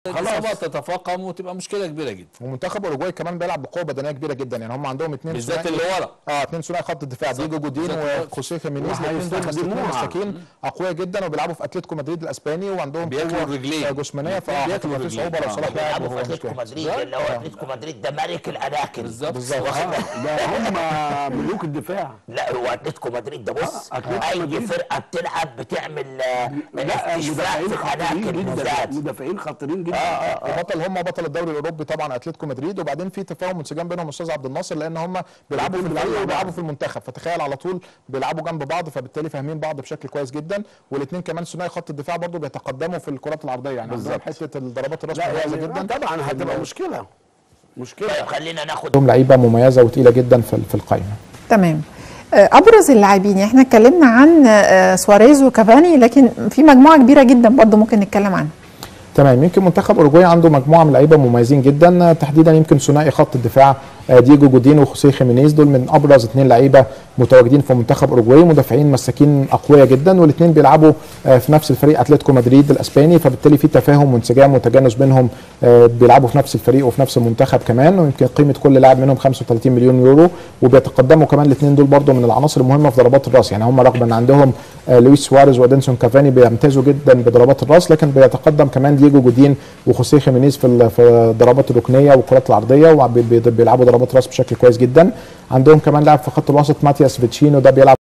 الاصابات تتفاقم وتبقى مشكله كبيره جدا ومنتخب اوروجواي كمان بيلعب بقوه بدنيه كبيره جدا يعني هم عندهم اثنين بالذات اللي ورا اه اثنين ثنائي خط الدفاع ديجو جودين بالذات وخوسيه خيمينيز الاثنين دول مساكين وهيستخدموها. مساكين اقوياء جدا وبيلعبوا في اتلتيكو مدريد الاسباني وعندهم بياكلوا قوة الرجلين. جسمانيه بياكلوا فهتبقى في الرجلين. صعوبه لو آه. صلاح لاعب بيلعبوا في وهو اتلتيكو مشكله مدريد اللي هو اتلتيكو مدريد ده ملك الاماكن بالظبط بالظبط واخد آه. بالك؟ ده هم ملوك الدفاع لا هو اتلتيكو مدريد ده بص آه، أتلتيكو اي مدريد. فرقه بتلعب بتعمل آه، لا استشفاء مدافعين في خطيرين الاماكن جدا بالذات مدافعين خطيرين جدا وبطل هم بطل الدوري الاوروبي طبعا اتلتيكو مدريد وبعدين في تفاهم وانسجام بينهم استاذ عبد الناصر لان هم بيلعبوا في الفريق وبيلعبوا في المنتخب فتخيل على طول بيلعبوا جنب بعض فبالتالي فاهمين بعض بشكل كويس جدا والاثنين كمان ثنائي خط الدفاع برضه بيتقدموا في الكرات العرضيه يعني عندهم حته الضربات الراس لا مميزه يعني جدا طبعا هتبقى مشكله مشكله طيب خلينا ناخد عندهم لعيبه مميزه وتقيله جدا في في القائمه تمام آه، ابرز اللاعبين احنا اتكلمنا عن آه، سواريز وكافاني لكن في مجموعه كبيره جدا برضو ممكن نتكلم عنها تمام يمكن منتخب اوروجواي عنده مجموعه من لعيبه مميزين جدا تحديدا يمكن ثنائي خط الدفاع آه، دييجو جودين وخوسيه خيمينيز دول من ابرز اثنين لعيبه متواجدين في منتخب اوروجواي مدافعين مساكين اقوياء جدا والاثنين بيلعبوا آه، في نفس الفريق اتلتيكو مدريد الاسباني فبالتالي في تفاهم وانسجام وتجانس بينهم آه، بيلعبوا في نفس الفريق وفي نفس المنتخب كمان ويمكن قيمه كل لاعب منهم 35 مليون يورو وبيتقدموا كمان الاثنين دول برضه من العناصر المهمه في ضربات الراس يعني هم رغم ان عندهم آه، لويس سواريز ودينسون كافاني بيمتازوا جدا بضربات الراس لكن بيتقدم كمان دييجو جودين وخوسيه خيمينيز في ال- في الضربات الركنيه والكرات العرضيه وبيلعبوا ضربات راس بشكل كويس جدا عندهم كمان لاعب في خط الوسط ماتياس فيتشينو ده بيلعب